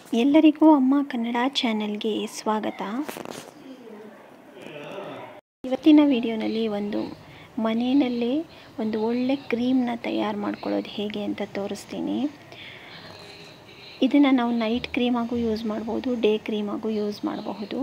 ಎಲ್ಲರಿಗೂ ಅಮ್ಮ ಕನ್ನಡ ಚಾನೆಲ್ಗೆ ಸ್ವಾಗತ ಇವತ್ತಿನ ವಿಡಿಯೋನಲ್ಲಿ ಒಂದು ಮನೆಯಲ್ಲೇ ಒಂದು ಒಳ್ಳೆ ಕ್ರೀಮ್ನ ತಯಾರು ಮಾಡ್ಕೊಳ್ಳೋದು ಹೇಗೆ ಅಂತ ತೋರಿಸ್ತೀನಿ ಇದನ್ನು ನಾವು ನೈಟ್ ಕ್ರೀಮಾಗೂ ಯೂಸ್ ಮಾಡ್ಬೋದು ಡೇ ಕ್ರೀಮಾಗೂ ಯೂಸ್ ಮಾಡಬಹುದು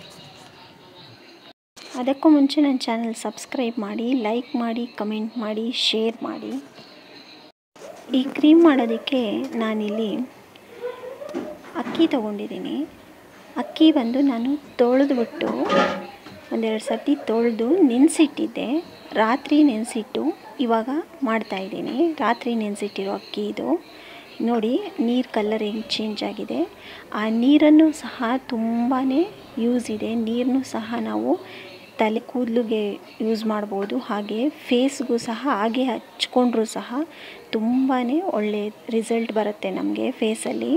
ಅದಕ್ಕೂ ಮುಂಚೆ ನನ್ನ ಚಾನಲ್ ಸಬ್ಸ್ಕ್ರೈಬ್ ಮಾಡಿ ಲೈಕ್ ಮಾಡಿ ಕಮೆಂಟ್ ಮಾಡಿ ಶೇರ್ ಮಾಡಿ ಈ ಕ್ರೀಮ್ ಮಾಡೋದಕ್ಕೆ ನಾನಿಲ್ಲಿ ಅಕ್ಕಿ ತೊಗೊಂಡಿದ್ದೀನಿ ಅಕ್ಕಿ ಬಂದು ನಾನು ತೊಳೆದ್ಬಿಟ್ಟು ಒಂದೆರಡು ಸರ್ತಿ ತೊಳೆದು ನೆನೆಸಿಟ್ಟಿದ್ದೆ ರಾತ್ರಿ ನೆನೆಸಿಟ್ಟು ಇವಾಗ ಮಾಡ್ತಾಯಿದ್ದೀನಿ ರಾತ್ರಿ ನೆನೆಸಿಟ್ಟಿರೋ ಅಕ್ಕಿ ಇದು ನೋಡಿ ನೀರು ಕಲರ್ ಹೆಂಗೆ ಚೇಂಜ್ ಆಗಿದೆ ಆ ನೀರನ್ನು ಸಹ ತುಂಬಾ ಯೂಸ್ ಇದೆ ನೀರನ್ನು ಸಹ ನಾವು ತಲೆ ಕೂದಲಿಗೆ ಯೂಸ್ ಮಾಡ್ಬೋದು ಹಾಗೆ ಫೇಸ್ಗೂ ಸಹ ಹಾಗೆ ಹಚ್ಕೊಂಡ್ರೂ ಸಹ ತುಂಬಾ ಒಳ್ಳೆ ರಿಸಲ್ಟ್ ಬರುತ್ತೆ ನಮಗೆ ಫೇಸಲ್ಲಿ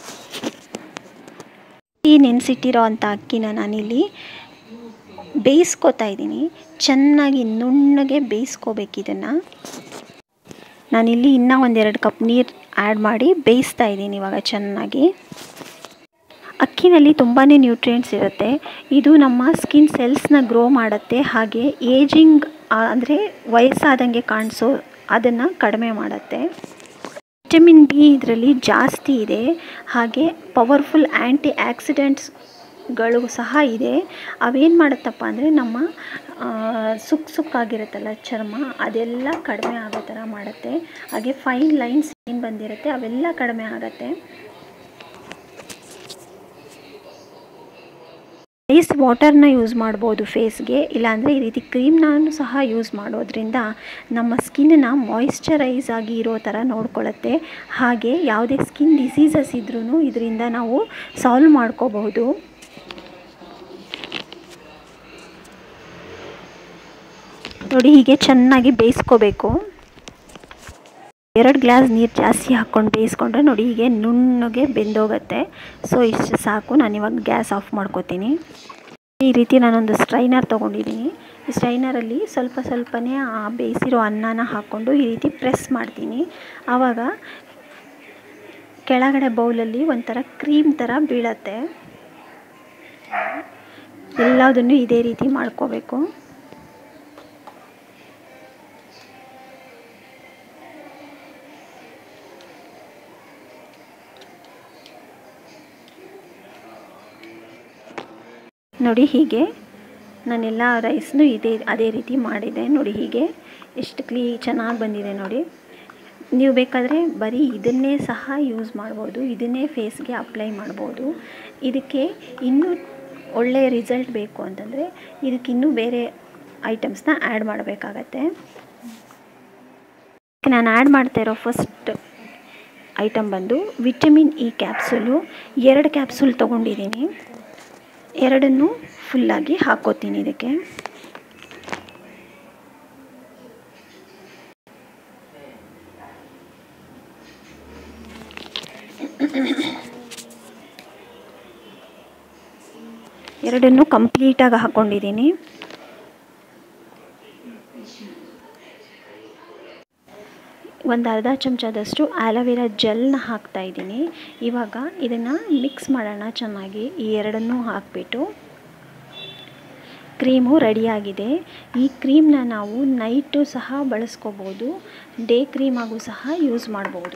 ಈ ನೆನೆಸಿಟ್ಟಿರೋ ಅಂಥ ಅಕ್ಕಿನ ನಾನಿಲ್ಲಿ ಬೇಯಿಸ್ಕೊತಾ ಇದ್ದೀನಿ ಚೆನ್ನಾಗಿ ನುಣ್ಣಗೆ ಬೇಯಿಸ್ಕೋಬೇಕು ಇದನ್ನು ನಾನಿಲ್ಲಿ ಇನ್ನೂ ಒಂದೆರಡು ಕಪ್ ನೀರು ಆ್ಯಡ್ ಮಾಡಿ ಬೇಯಿಸ್ತಾ ಇದ್ದೀನಿ ಇವಾಗ ಚೆನ್ನಾಗಿ ಅಕ್ಕಿನಲ್ಲಿ ತುಂಬಾ ನ್ಯೂಟ್ರಿಯೆಂಟ್ಸ್ ಇರುತ್ತೆ ಇದು ನಮ್ಮ ಸ್ಕಿನ್ ಸೆಲ್ಸ್ನ ಗ್ರೋ ಮಾಡುತ್ತೆ ಹಾಗೆ ಏಜಿಂಗ್ ಅಂದರೆ ವಯಸ್ಸಾದಂಗೆ ಕಾಣಿಸೋ ಅದನ್ನು ಕಡಿಮೆ ಮಾಡುತ್ತೆ ವಿಟಮಿನ್ ಬಿ ಇದರಲ್ಲಿ ಜಾಸ್ತಿ ಇದೆ ಹಾಗೆ ಪವರ್ಫುಲ್ ಆ್ಯಂಟಿ ಆಕ್ಸಿಡೆಂಟ್ಸ್ಗಳು ಸಹ ಇದೆ ಅವೇನು ಮಾಡುತ್ತಪ್ಪ ಅಂದರೆ ನಮ್ಮ ಸುಕ್ ಸುಕ್ಕಾಗಿರುತ್ತಲ್ಲ ಚರ್ಮ ಅದೆಲ್ಲ ಕಡಿಮೆ ಆಗೋ ಥರ ಮಾಡುತ್ತೆ ಹಾಗೆ ಫೈನ್ ಲೈನ್ಸ್ ಏನು ಬಂದಿರುತ್ತೆ ಅವೆಲ್ಲ ಕಡಿಮೆ ಆಗುತ್ತೆ ಐಸ್ ವಾಟರ್ನ ಯೂಸ್ ಮಾಡ್ಬೋದು ಫೇಸ್ಗೆ ಇಲ್ಲಾಂದರೆ ಈ ರೀತಿ ಕ್ರೀಮ್ನ ಸಹ ಯೂಸ್ ಮಾಡೋದ್ರಿಂದ ನಮ್ಮ ಸ್ಕಿನ್ನ ಮಾಯಿಶ್ಚರೈಸ್ ಆಗಿ ಇರೋ ಥರ ನೋಡ್ಕೊಳ್ಳುತ್ತೆ ಹಾಗೆ ಯಾವುದೇ ಸ್ಕಿನ್ ಡಿಸೀಸಸ್ ಇದ್ರೂ ಇದರಿಂದ ನಾವು ಸಾಲ್ವ್ ಮಾಡ್ಕೋಬಹುದು ನೋಡಿ ಹೀಗೆ ಚೆನ್ನಾಗಿ ಬೇಯಿಸ್ಕೋಬೇಕು ಎರಡು ಗ್ಲಾಸ್ ನೀರು ಜಾಸ್ತಿ ಹಾಕ್ಕೊಂಡು ಬೇಯಿಸ್ಕೊಂಡ್ರೆ ನೋಡಿ ಹೀಗೆ ನುಣ್ಣಗೆ ಬೆಂದೋಗುತ್ತೆ ಸೊ ಇಷ್ಟು ಸಾಕು ನಾನು ಇವಾಗ ಗ್ಯಾಸ್ ಆಫ್ ಮಾಡ್ಕೋತೀನಿ ಈ ರೀತಿ ನಾನೊಂದು ಸ್ಟ್ರೈನರ್ ತೊಗೊಂಡಿದ್ದೀನಿ ಈ ಸ್ಟ್ರೈನರಲ್ಲಿ ಸ್ವಲ್ಪ ಸ್ವಲ್ಪನೇ ಆ ಬೇಯಿಸಿರೋ ಅನ್ನನ ಹಾಕ್ಕೊಂಡು ಈ ರೀತಿ ಪ್ರೆಸ್ ಮಾಡ್ತೀನಿ ಆವಾಗ ಕೆಳಗಡೆ ಬೌಲಲ್ಲಿ ಒಂಥರ ಕ್ರೀಮ್ ಥರ ಬೀಳತ್ತೆ ಎಲ್ಲದನ್ನು ಇದೇ ರೀತಿ ಮಾಡ್ಕೋಬೇಕು ನೋಡಿ ಹೀಗೆ ನಾನೆಲ್ಲ ರೈಸ್ನು ಇದೇ ಅದೇ ರೀತಿ ಮಾಡಿದೆ ನೋಡಿ ಹೀಗೆ ಎಷ್ಟು ಕ್ಲೀ ಚೆನ್ನಾಗಿ ಬಂದಿದೆ ನೋಡಿ ನೀವು ಬೇಕಾದರೆ ಬರೀ ಇದನ್ನೇ ಸಹ ಯೂಸ್ ಮಾಡ್ಬೋದು ಇದನ್ನೇ ಫೇಸ್ಗೆ ಅಪ್ಲೈ ಮಾಡ್ಬೋದು ಇದಕ್ಕೆ ಇನ್ನೂ ಒಳ್ಳೆಯ ರಿಸಲ್ಟ್ ಬೇಕು ಅಂತಂದರೆ ಇದಕ್ಕಿನ್ನೂ ಬೇರೆ ಐಟಮ್ಸ್ನ ಆ್ಯಡ್ ಮಾಡಬೇಕಾಗತ್ತೆ ನಾನು ಆ್ಯಡ್ ಮಾಡ್ತಾ ಇರೋ ಫಸ್ಟ್ ಐಟಮ್ ಬಂದು ವಿಟಮಿನ್ ಇ ಕ್ಯಾಪ್ಸೂಲು ಎರಡು ಕ್ಯಾಪ್ಸೂಲ್ ತೊಗೊಂಡಿದ್ದೀನಿ ಎರಡನ್ನು ಫುಲ್ಲಾಗಿ ಹಾಕೋತೀನಿ ಇದಕ್ಕೆ ಎರಡನ್ನು ಕಂಪ್ಲೀಟಾಗಿ ಹಾಕ್ಕೊಂಡಿದ್ದೀನಿ ಒಂದು ಅರ್ಧ ಚಮಚದಷ್ಟು ಆಲೋವೆರಾ ಜೆಲ್ನ ಹಾಕ್ತಾ ಇದ್ದೀನಿ ಇವಾಗ ಇದನ್ನು ಮಿಕ್ಸ್ ಮಾಡೋಣ ಚೆನ್ನಾಗಿ ಈ ಎರಡನ್ನೂ ಹಾಕಿಬಿಟ್ಟು ಕ್ರೀಮು ರೆಡಿಯಾಗಿದೆ ಈ ಕ್ರೀಮ್ನ ನಾವು ನೈಟು ಸಹ ಬಳಸ್ಕೋಬೋದು ಡೇ ಕ್ರೀಮಾಗೂ ಸಹ ಯೂಸ್ ಮಾಡ್ಬೋದು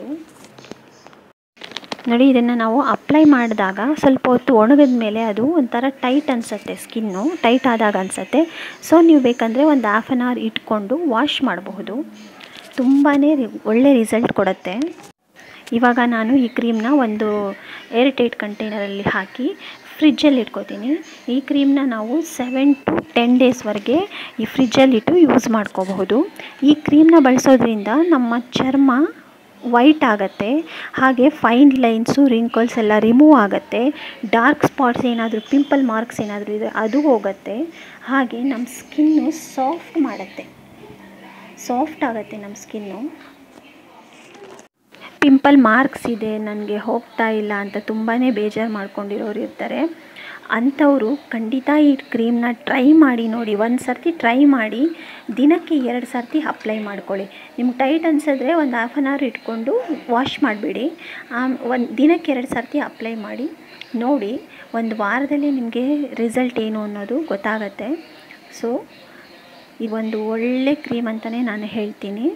ನೋಡಿ ಇದನ್ನು ನಾವು ಅಪ್ಲೈ ಮಾಡಿದಾಗ ಸ್ವಲ್ಪ ಹೊತ್ತು ಒಣಗಿದ ಮೇಲೆ ಅದು ಒಂಥರ ಟೈಟ್ ಅನಿಸುತ್ತೆ ಸ್ಕಿನ್ನು ಟೈಟ್ ಆದಾಗ ಅನಿಸುತ್ತೆ ಸೊ ನೀವು ಬೇಕಂದರೆ ಒಂದು ಹಾಫ್ ಆನ್ ಅವರ್ ಇಟ್ಕೊಂಡು ವಾಶ್ ಮಾಡಬಹುದು ತುಂಬಾ ಒಳ್ಳೆ ರಿಸಲ್ಟ್ ಕೊಡುತ್ತೆ ಇವಾಗ ನಾನು ಈ ಕ್ರೀಮ್ನ ಒಂದು ಏರ್ ಟೈಟ್ ಕಂಟೈನರಲ್ಲಿ ಹಾಕಿ ಫ್ರಿಜ್ಜಲ್ಲಿ ಇಟ್ಕೋತೀನಿ ಈ ಕ್ರೀಮ್ನ ನಾವು ಸೆವೆನ್ ಟು ಟೆನ್ ಡೇಸ್ವರೆಗೆ ಈ ಫ್ರಿಜ್ಜಲ್ಲಿಟ್ಟು ಯೂಸ್ ಮಾಡ್ಕೋಬಹುದು ಈ ಕ್ರೀಮ್ನ ಬಳಸೋದ್ರಿಂದ ನಮ್ಮ ಚರ್ಮ ವೈಟ್ ಆಗುತ್ತೆ ಹಾಗೆ ಫೈನ್ ಲೈನ್ಸು ರಿಂಕಲ್ಸ್ ಎಲ್ಲ ರಿಮೂವ್ ಆಗುತ್ತೆ ಡಾರ್ಕ್ ಸ್ಪಾಟ್ಸ್ ಏನಾದರೂ ಪಿಂಪಲ್ ಮಾರ್ಕ್ಸ್ ಏನಾದರೂ ಇದೆ ಅದು ಹೋಗುತ್ತೆ ಹಾಗೆ ನಮ್ಮ ಸ್ಕಿನ್ನು ಸಾಫ್ಟ್ ಮಾಡುತ್ತೆ ಸಾಫ್ಟ್ ಆಗುತ್ತೆ ನಮ್ಮ ಸ್ಕಿನ್ನು ಪಿಂಪಲ್ ಮಾರ್ಕ್ಸ್ ಇದೆ ನನಗೆ ಹೋಗ್ತಾ ಇಲ್ಲ ಅಂತ ತುಂಬಾ ಬೇಜಾರು ಮಾಡ್ಕೊಂಡಿರೋರು ಇರ್ತಾರೆ ಅಂಥವರು ಖಂಡಿತ ಈ ಕ್ರೀಮ್ನ ಟ್ರೈ ಮಾಡಿ ನೋಡಿ ಒಂದು ಸರ್ತಿ ಟ್ರೈ ಮಾಡಿ ದಿನಕ್ಕೆ ಎರಡು ಸರ್ತಿ ಅಪ್ಲೈ ಮಾಡ್ಕೊಳ್ಳಿ ನಿಮ್ಗೆ ಟೈಟ್ ಅನಿಸಿದ್ರೆ ಒಂದು ಹಾಫ್ ಆನ್ ಅವರ್ ಇಟ್ಕೊಂಡು ವಾಶ್ ಮಾಡಿಬಿಡಿ ಒಂದು ದಿನಕ್ಕೆ ಎರಡು ಸರ್ತಿ ಅಪ್ಲೈ ಮಾಡಿ ನೋಡಿ ಒಂದು ವಾರದಲ್ಲಿ ನಿಮಗೆ ರಿಸಲ್ಟ್ ಏನು ಅನ್ನೋದು ಗೊತ್ತಾಗತ್ತೆ ಸೊ ಈ ಒಂದು ಒಳ್ಳೆ ಕ್ರೀಮ್ ಅಂತಲೇ ನಾನು ಹೇಳ್ತೀನಿ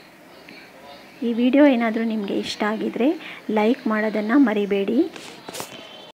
ಈ ವಿಡಿಯೋ ಏನಾದರೂ ನಿಮಗೆ ಇಷ್ಟ ಆಗಿದರೆ ಲೈಕ್ ಮಾಡೋದನ್ನು ಮರಿಬೇಡಿ